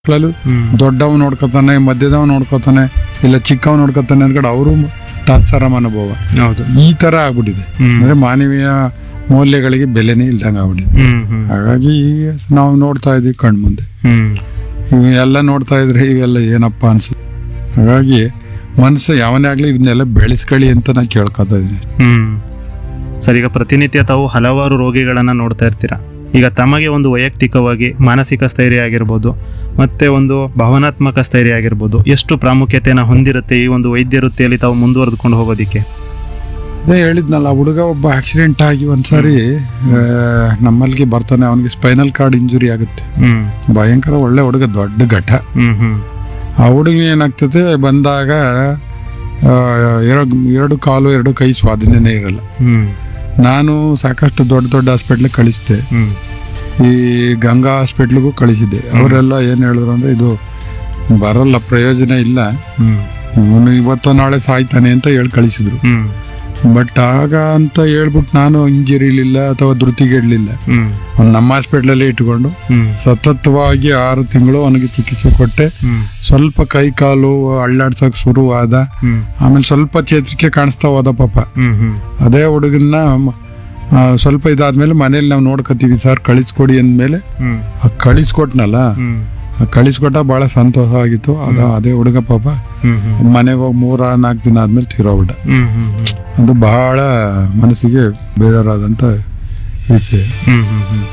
ಮಕ್ಕಳಲ್ಲೂ ಹ್ಮ್. ದೊಡ್ಡವ ನೋಡ್ಕೊತಾನೆ ಮಧ್ಯದವ ನೋಡ್ಕೊತಾನೆ ಇಲ್ಲ ಚಿಕ್ಕವ ನೋಡ್ಕೊತಾನೆ ಅಂದ್ಕೊಂಡು ಅವರು ತಾತ್ಸಾರ ಅನುಭವ ಹೌದು ಈ ತರ ಆಗ್ಬಿಟ್ಟಿದೆ ಹ್ಮ್. ಅಂದ್ರೆ ಮಾನವೀಯ ಮೌಲ್ಯಗಳಿಗೆ ಬೆಲೆನೇ ಇಲ್ದಂಗೆ ಆಗ್ಬಿಟ್ಟಿದೆ ಹ್ಮ್ ಹ್ಮ್ ಹಾಗಾಗಿ ಈಗ ನಾವು ನೋಡ್ತಾ ಇದೀವಿ ಕಣ್ಮುಂದೆ ಹ್ಮ್ ಇವೆಲ್ಲ ನೋಡ್ತಾ ಇದ್ರೆ ಇವೆಲ್ಲ ಏನಪ್ಪ ಅನ್ಸುತ್ತೆ ಹಾಗಾಗಿ ಮನಸ್ಸು ಯಾವನೇ ಆಗ್ಲಿ ಇದನ್ನೆಲ್ಲ ಬೆಳೆಸ್ಕೊಳ್ಳಿ ಅಂತ ನಾನು ಕೇಳ್ಕೊತಾ ಇದ್ದೀನಿ ಹ್ಮ್ ಸರ್ ಈಗ ಪ್ರತಿನಿತ್ಯ ತಾವು ಹಲವಾರು ರೋಗಿಗಳನ್ನ ನೋಡ್ತಾ ಇರ್ತೀರಾ ಈಗ ತಮಗೆ ಒಂದು ವೈಯಕ್ತಿಕವಾಗಿ ಮಾನಸಿಕ ಸ್ಥೈರ್ಯ ಆಗಿರ್ಬೋದು ಮತ್ತೆ ಒಂದು ಭಾವನಾತ್ಮಕ ಸ್ಥೈರ್ಯ ಆಗಿರ್ಬೋದು ಎಷ್ಟು ಪ್ರಾಮುಖ್ಯತೆಯನ್ನು ಹೊಂದಿರುತ್ತೆ ಈ ಒಂದು ವೈದ್ಯ ವೃತ್ತಿಯಲ್ಲಿ ತಾವು ಮುಂದುವರೆದುಕೊಂಡು ಹೋಗೋದಿಕ್ಕೆ ಅದೇ ಹೇಳಿದ್ನಲ್ಲ ಆ ಹುಡುಗ ಒಬ್ಬ ಆಕ್ಸಿಡೆಂಟ್ ಆಗಿ ಒಂದ್ಸಾರಿ ಆ, ನಮ್ಮಲ್ಲಿಗೆ ಬರ್ತಾನೆ ಅವನಿಗೆ ಸ್ಪೈನಲ್ ಕಾರ್ಡ್ ಇಂಜುರಿ ಆಗುತ್ತೆ ಹ್ಮ್ ಭಯಂಕರ ಒಳ್ಳೆ ಹುಡುಗ ದೊಡ್ಡ ಘಟ ಹ್ಮ್ ಹ್ಮ್ ಆ ಹುಡುಗ ಏನಾಗ್ತದೆ ಬಂದಾಗ ಆ, ಎರಡು ಎರಡು ಕಾಲು ಎರಡು ಕೈ ಸ್ವಾಧೀನನೇ ಇರಲ್ಲ ಹ್ಮ್ ನಾನು ಸಾಕಷ್ಟು ದೊಡ್ಡ ದೊಡ್ಡ ಹಾಸ್ಪಿಟ್ಲಿಗೆ ಕಳಿಸಿದೆ ಹ್ಮ್ ಈ ಗಂಗಾ ಹಾಸ್ಪಿಟ್ಲಿಗೂ ಕಳಿಸಿದೆ ಅವರೆಲ್ಲ ಏನು ಹೇಳಿದ್ರು ಅಂದ್ರೆ ಇದು ಬರಲ್ಲ ಪ್ರಯೋಜನ ಇಲ್ಲ ಹ್ಮ್ ಇವನು ಇವತ್ತು ನಾಳೆ ಸಾಯ್ತಾನೆ ಅಂತ ಹೇಳಿ ಕಳಿಸಿದ್ರು ಹ್ಮ್ ಬಟ್ ಆಗ ಅಂತ ಹೇಳ್ಬಿಟ್ಟು ನಾನು ಇಂಜರಿಲಿಲ್ಲ ಅಥವಾ ಧೃತಿಗೆಡ್ಲಿಲ್ಲ ಹ್ಮ್ ಅವ್ನು ನಮ್ಮ ಹಾಸ್ಪಿಟ್ಲಲ್ಲೇ ಇಟ್ಕೊಂಡು ಹ್ಮ್ ಸತತವಾಗಿ ಆರು ತಿಂಗಳು ಅವನಿಗೆ ಚಿಕಿತ್ಸೆ ಕೊಟ್ಟೆ ಹ್ಮ್ ಸ್ವಲ್ಪ ಕೈ ಕಾಲು ಅಳ್ಳಾಡ್ಸಕ್ ಶುರುವಾದ ಹ್ಮ್ ಆಮೇಲೆ ಸ್ವಲ್ಪ ಚೇತರಿಕೆ ಕಾಣಿಸ್ತಾ ಹೋದ ಪಾಪ ಹ್ಮ್ ಹ್ಮ್ ಅದೇ ಹುಡುಗನ್ನ ಮ- ಆ, ಸ್ವಲ್ಪ ಇದಾದ್ಮೇಲೆ ಮನೇಲಿ ನಾವು ನೋಡ್ಕೋತೀವಿ ಸರ್ ಕಳಿಸ್ಕೊಡಿ ಅಂದ್ಮೇಲೆ ಹ್ಮ್ ಆ ಕಳಿಸ್ಕೊಟ್ನಲ್ಲ ಹ್ಮ್ ಆ ಕಳಿಸ್ಕೊಟ್ಟ ಬಹಳ ಸಂತೋಷ ಆಗಿತ್ತು ಅದ ಅದೇ ಹುಡುಗ ಪಾಪ ಹ್ಮ್ ಹ್ಮ್ ಮನೆಗೆ ಹೋಗಿ ಮೂರ ನಾಲ್ಕು ದಿನ ಆದ್ಮೇಲೆ ತೀರೋಗ್ಬಿಟ್ಟ ಹ್ಮ್ ಹ್ಮ್ ಅದು ಬಹಳ ಮನಸ್ಸಿಗೆ ಬೇಜಾರಾದಂತ ವಿಷಯ ಹ್ಮ್ ಹ್ಮ್ ಹ್ಮ್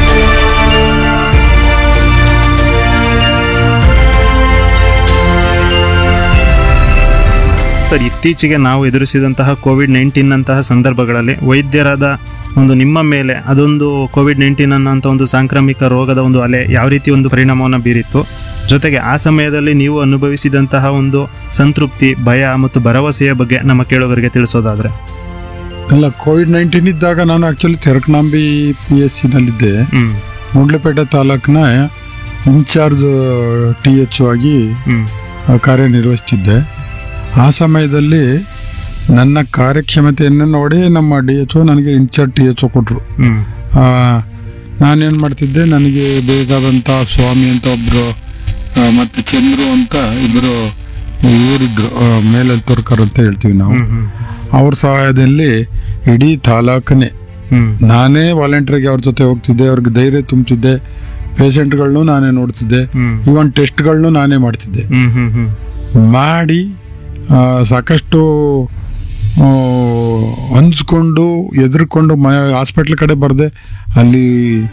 ಸರ್ ಇತ್ತೀಚೆಗೆ ನಾವು ಎದುರಿಸಿದಂತಹ ಕೋವಿಡ್ ನೈನ್ಟೀನ್ ಅಂತಹ ಸಂದರ್ಭಗಳಲ್ಲಿ ವೈದ್ಯರಾದ ಒಂದು ನಿಮ್ಮ ಮೇಲೆ ಅದೊಂದು ಕೋವಿಡ್ ನೈನ್ಟೀನ್ ಅನ್ನೋಂಥ ಒಂದು ಸಾಂಕ್ರಾಮಿಕ ರೋಗದ ಒಂದು ಅಲೆ ಯಾವ ರೀತಿ ಒಂದು ಪರಿಣಾಮವನ್ನು ಬೀರಿತ್ತು ಜೊತೆಗೆ ಆ ಸಮಯದಲ್ಲಿ ನೀವು ಅನುಭವಿಸಿದಂತಹ ಒಂದು ಸಂತೃಪ್ತಿ ಭಯ ಮತ್ತು ಭರವಸೆಯ ಬಗ್ಗೆ ನಮ್ಮ ಕೇಳುಗರಿಗೆ ತಿಳಿಸೋದಾದ್ರೆ ಅಲ್ಲ ಕೋವಿಡ್ ನೈನ್ಟೀನ್ ಇದ್ದಾಗ ನಾನು ಆಕ್ಚುಲಿ ತೆರಕನಾಂಬಿ ಪಿ ಎಸ್ ಸಿನಲ್ಲಿದ್ದೆ ಹ್ಮ್ ಮೂಡ್ಲಪೇಟೆ ತಾಲೂಕಿನ ಇನ್ಚಾರ್ಜ್ ಟಿ ಎಚ್ ಆಗಿ ಹ್ಮ್ ಆ, ಕಾರ್ಯನಿರ್ವಹಿಸ್ತಿದ್ದೆ ಆ ಸಮಯದಲ್ಲಿ ನನ್ನ ಕಾರ್ಯಕ್ಷಮತೆಯನ್ನು ನೋಡಿ ನಮ್ಮ ಡಿ ಎಚ್ ನನಗೆ ಇನ್ಚಾರ್ಜ್ ಟಿ ಎಚ್ ಕೊಟ್ಟರು ಹ್ಮ್ ನಾನೇನು ಮಾಡ್ತಿದ್ದೆ ನನಗೆ ಬೇಕಾದಂಥ ಸ್ವಾಮಿ ಅಂತ ಒಬ್ಬರು ಮತ್ತು ಚಂದ್ರು ಅಂತ ಇಬ್ಬರು ಇವರಿದ್ರು ಮೇಲಲ್ಲಿ ತುರ್ಕರ್ ಅಂತ ಹೇಳ್ತೀವಿ ನಾವು ಹ್ಮ್ ಹ್ಮ್ ಅವ್ರ ಸಹಾಯದಲ್ಲಿ ಇಡೀ ತಾಲೂಕನೇ ಹ್ಮ್ ನಾನೇ ವಾಲಂಟಿಯರ್ಗೆ ಅವ್ರ ಜೊತೆ ಹೋಗ್ತಿದ್ದೆ ಅವ್ರಿಗೆ ಧೈರ್ಯ ತುಂಬ್ತಿದ್ದೆ ಪೇಷಂಟ್ಗಳನ್ನು ನಾನೇ ನೋಡ್ತಿದ್ದೆ ಹ್ಮ್ ಇವನ್ ಟೆಸ್ಟ್ಗಳನ್ನು ನಾನೇ ಮಾಡ್ತಿದ್ದೆ ಹ್ಮ್ ಹ್ಮ್ ಹ್ಮ್ ಮಾಡಿ ಆ, ಸಾಕಷ್ಟು ಆ, ಹೊಂದ್ಸ್ಕೊಂಡು ಎದುರ್ಕೊಂಡು ಮ ಹಾಸ್ಪಿಟ್ಲ್ ಕಡೆ ಬರದೆ ಅಲ್ಲಿ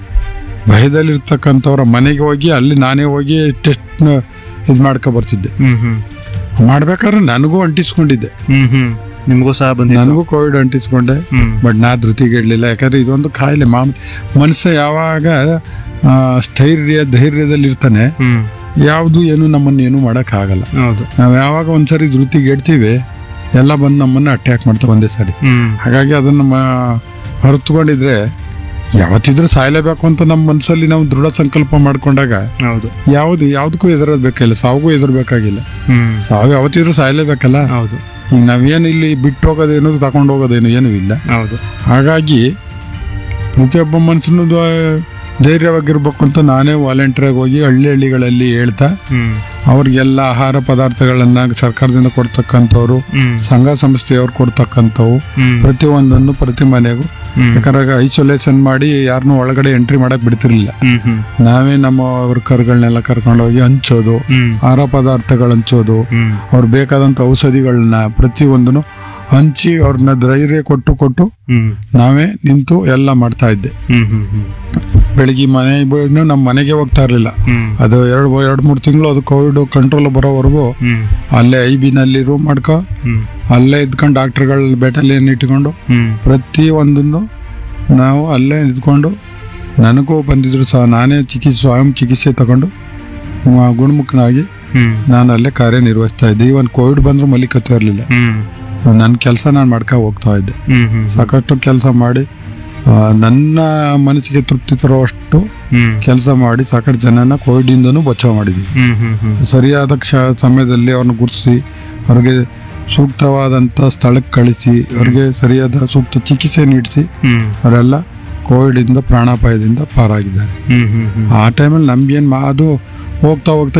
ಭಯದಲ್ಲಿರ್ತಕ್ಕಂಥವ್ರ ಮನೆಗೆ ಹೋಗಿ ಅಲ್ಲಿ ನಾನೇ ಹೋಗಿ ಟೆಸ್ಟ್ ಇದು ಮಾಡ್ಕೊ ಬರ್ತಿದ್ದೆ ಹ್ಮ್ ಹ್ಮ್ ಮಾಡ್ಬೇಕಾದ್ರೆ ನನಗೂ ಅಂಟಿಸ್ಕೊಂಡಿದ್ದೆ ಹ್ಮ್ ಹಮ್ ನಿಮಗೂ ಸಹ ಬಂದಿತ್ತು ನನಗೂ ಕೋವಿಡ್ ಅಂಟಿಸ್ಕೊಂಡೆ ಹ್ಮ್ ಬಟ್ ನಾ ಧೃತಿಗೆಡ್ಲಿಲ್ಲ ಯಾಕಂದ್ರೆ ಇದೊಂದು ಕಾಯಿಲೆ ಮಾಮೂಲಿ ಮನುಷ್ಯ ಯಾವಾಗ ಆ, ಸ್ಥೈರ್ಯ ಧೈರ್ಯದಲ್ಲಿರ್ತಾನೆ ಹ್ಮ್ ಯಾವುದು ಏನು ನಮ್ಮನ್ನು ಏನು ಮಾಡೋಕ್ಕಾಗಲ್ಲ ಹೌದು ನಾವು ಯಾವಾಗ ಒಂದ್ಸರಿ ಧೃತಿಗೆಡ್ತೀವಿ ಎಲ್ಲ ಬಂದು ನಮ್ಮನ್ನ ಅಟ್ಯಾಕ್ ಮಾಡ್ತಾ ಒಂದೇ ಸರಿ ಹ್ಮ್ ಹಾಗಾಗಿ ಅದನ್ನ ಮ- ಹೊರತುಕೊಂಡಿದ್ರೆ ಯಾವತ್ತಿದ್ರೂ ಸಾಯ್ಲೇಬೇಕು ಅಂತ ನಮ್ಮ ಮನಸ್ಸಲ್ಲಿ ನಾವು ದೃಢ ಸಂಕಲ್ಪ ಮಾಡ್ಕೊಂಡಾಗ ಹೌದು ಯಾವ್ದು ಯಾವ್ದಕ್ಕೂ ಎದುರಬೇಕಾಗಿಲ್ಲ ಸಾವಿಗೂ ಎದುರ್ಬೇಕಾಗಿಲ್ಲ ಹ್ಮ್ ಸಾವು ಯಾವತ್ತಿದ್ರೂ ಸಾಯ್ಲೇಬೇಕಲ್ಲ ಹೌದು ಈಗ ನಾವೇನು ಇಲ್ಲಿ ಬಿಟ್ಟು ಹೋಗೋದೇನು ತಗೊಂಡು ಹೋಗೋದೇನು ಏನೂ ಇಲ್ಲ ಹೌದು ಹಾಗಾಗಿ ಪ್ರತಿಯೊಬ್ಬ ಮನುಷ್ಯನು ಧೈರ್ಯವಾಗಿರ್ಬೇಕು ಅಂತ ನಾನೇ ವಾಲಂಟಿಯರ್ ಹೋಗಿ ಹಳ್ಳಿ ಹಳ್ಳಿಗಳಲ್ಲಿ ಹೇಳ್ತಾ ಹ್ಮ್ ಅವ್ರಿಗೆಲ್ಲ ಆಹಾರ ಪದಾರ್ಥಗಳನ್ನ ಸರ್ಕಾರದಿಂದ ಕೊಡ್ತಕ್ಕಂಥವ್ರು ಹ್ಮ್ ಸಂಘ ಸಂಸ್ಥೆಯವ್ರು ಕೊಡ್ತಕ್ಕಂಥವು ಹ್ಮ್ ಪ್ರತಿಯೊಂದನ್ನು ಪ್ರತಿ ಮನೆಗೂ ಹ್ಮ್ ಯಾಕಂದ್ರೆ ಐಸೋಲೇಷನ್ ಮಾಡಿ ಯಾರನ್ನೂ ಒಳಗಡೆ ಎಂಟ್ರಿ ಮಾಡಕ್ ಬಿಡ್ತಿರ್ಲಿಲ್ಲ ಹ್ಮ್ ಹ್ಮ್ ನಾವೇ ನಮ್ಮ ವರ್ಕರ್ಗಳನ್ನೆಲ್ಲ ಕರ್ಕೊಂಡೋಗಿ ಹಂಚೋದು ಹ್ಮ್ ಆಹಾರ ಪದಾರ್ಥಗಳು ಹಂಚೋದು ಹ್ಮ್ ಅವ್ರು ಬೇಕಾದಂಥ ಔಷಧಿಗಳನ್ನ ಪ್ರತಿಯೊಂದನ್ನು ಹಂಚಿ ಅವ್ರನ್ನ ಧೈರ್ಯ ಕೊಟ್ಟು ಕೊಟ್ಟು ಹ್ಮ್ ನಾವೇ ನಿಂತು ಎಲ್ಲ ಮಾಡ್ತಾ ಇದ್ದೆ ಹ್ಮ್ ಹ್ಮ್ ಹ್ಮ್ ಬೆಳಿಗ್ಗೆ ಮನೆ ಇನ್ನು ನಮ್ಮ ಮನೆಗೆ ಹೋಗ್ತಾ ಇರಲಿಲ್ಲ ಹ್ಮ್ ಅದು ಎರಡು ಎರಡು ಮೂರು ತಿಂಗಳು ಅದು ಕೋವಿಡ್ ಕಂಟ್ರೋಲ್ ಬರೋವರೆಗೂ ಹ್ಮ್ ಅಲ್ಲೇ ಐ ಬಿನಲ್ಲಿ ರೂಮ್ ಮಾಡ್ಕೊ ಹ್ಮ್ ಅಲ್ಲೇ ಇದ್ಕೊಂಡು ಡಾಕ್ಟರ್ಗಳ ಬೆಟಲಿಯನ್ ಇಟ್ಕೊಂಡು ಹ್ಮ್ ಪ್ರತಿ ಒಂದನ್ನು ನಾವು ಅಲ್ಲೇ ಇದ್ಕೊಂಡು ನನಗೂ ಬಂದಿದ್ರು ಸಹ ನಾನೇ ಚಿಕಿತ್ಸೆ ಸ್ವಯಂ ಚಿಕಿತ್ಸೆ ತಗೊಂಡು ಆ, ಗುಣಮುಖನಾಗಿ ಹ್ಮ್ ನಾನು ಅಲ್ಲೇ ಕಾರ್ಯನಿರ್ವಹಿಸ್ತಾ ಇದ್ದೆ ಇವನ್ ಕೋವಿಡ್ ಬಂದ್ರು ಮಲಿಕತ್ತಾ ಇರಲಿಲ್ಲ ಹ್ಮ್ ನನ್ನ ಕೆಲಸ ನಾನು ಮಾಡ್ಕೊ ಹೋಗ್ತಾ ಇದ್ದೆ ಹ್ಮ್ ಹ್ಮ್ ಸಾಕಷ್ಟು ಕೆಲಸ ಮಾಡಿ ಆ, ನನ್ನ ಮನಸ್ಸಿಗೆ ತೃಪ್ತಿ ತರುವಷ್ಟು ಹ್ಮ್ ಕೆಲಸ ಮಾಡಿ ಸಾಕಷ್ಟು ಜನನ ಕೋವಿಡ್ ಇಂದನೂ ಬಚಾವ್ ಮಾಡಿದ್ವಿ ಹ್ಮ್ ಹ್ಮ್ ಹ್ಮ್ ಸರಿಯಾದ ಕ್ಷ ಸಮಯದಲ್ಲಿ ಅವ್ರನ್ನ ಗುರುತಿಸಿ ಅವ್ರಿಗೆ ಸೂಕ್ತವಾದಂಥ ಸ್ಥಳಕ್ಕೆ ಕಳಿಸಿ ಅವ್ರಿಗೆ ಸರಿಯಾದ ಸೂಕ್ತ ಚಿಕಿತ್ಸೆ ನೀಡಿಸಿ ಹ್ಮ್ ಅವರೆಲ್ಲ ಕೋವಿಡ್ ಇಂದ ಪ್ರಾಣಾಪಾಯದಿಂದ ಪಾರಾಗಿದ್ದಾರೆ ಹ್ಮ್ ಹ್ಮ್ ಹ್ಮ್ ಆ ಟೈಮಲ್ಲಿ ನಮ್ಗೇನು ಮಾ ಅದು ಹೋಗ್ತಾ ಹೋಗ್ತಾ